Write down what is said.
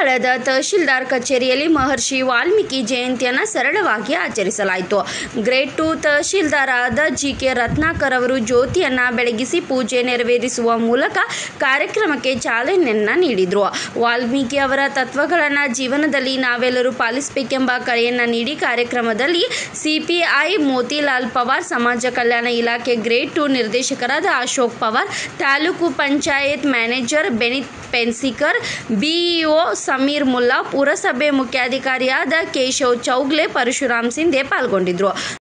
ಕೊಪ್ಪಳದ ತಹಶೀಲ್ದಾರ್ ಕಚೇರಿಯಲ್ಲಿ ಮಹರ್ಷಿ ವಾಲ್ಮೀಕಿ ಜಯಂತಿಯನ್ನು ಸರಳವಾಗಿ ಆಚರಿಸಲಾಯಿತು ಗ್ರೇಡ್ ಟು ತಹಶೀಲ್ದಾರ್ ಆದ ಜಿ ಕೆ ರತ್ನಾಕರ್ ಅವರು ಜ್ಯೋತಿಯನ್ನು ಬೆಳಗಿಸಿ ಪೂಜೆ ನೆರವೇರಿಸುವ ಮೂಲಕ ಕಾರ್ಯಕ್ರಮಕ್ಕೆ ಚಾಲನೆಯನ್ನು ನೀಡಿದರು ವಾಲ್ಮೀಕಿ ಅವರ ತತ್ವಗಳನ್ನು ಜೀವನದಲ್ಲಿ ನಾವೆಲ್ಲರೂ ಪಾಲಿಸಬೇಕೆಂಬ ಕರೆಯನ್ನು ನೀಡಿ ಕಾರ್ಯಕ್ರಮದಲ್ಲಿ ಸಿಪಿಐ ಮೋತಿಲಾಲ್ ಪವಾರ್ ಸಮಾಜ ಕಲ್ಯಾಣ ಇಲಾಖೆ ಗ್ರೇಡ್ ಟು ನಿರ್ದೇಶಕರಾದ ಅಶೋಕ್ ಪವಾರ್ ತಾಲೂಕು ಪಂಚಾಯತ್ ಮ್ಯಾನೇಜರ್ ಬೆನಿತ್ ಪೆನ್ಸಿಕರ್ ಬಿಇಒ ಸಮೀರ್ ಮುಲ್ಲಾ ಪುರಸಭೆ ಮುಖ್ಯಾಧಿಕಾರಿಯಾದ ಕೇಶವ್ ಚೌಗ್ಲೆ ಪರಶುರಾಮ್ ಸಿಂಧೆ ಪಾಲ್ಗೊಂಡಿದ್ದರು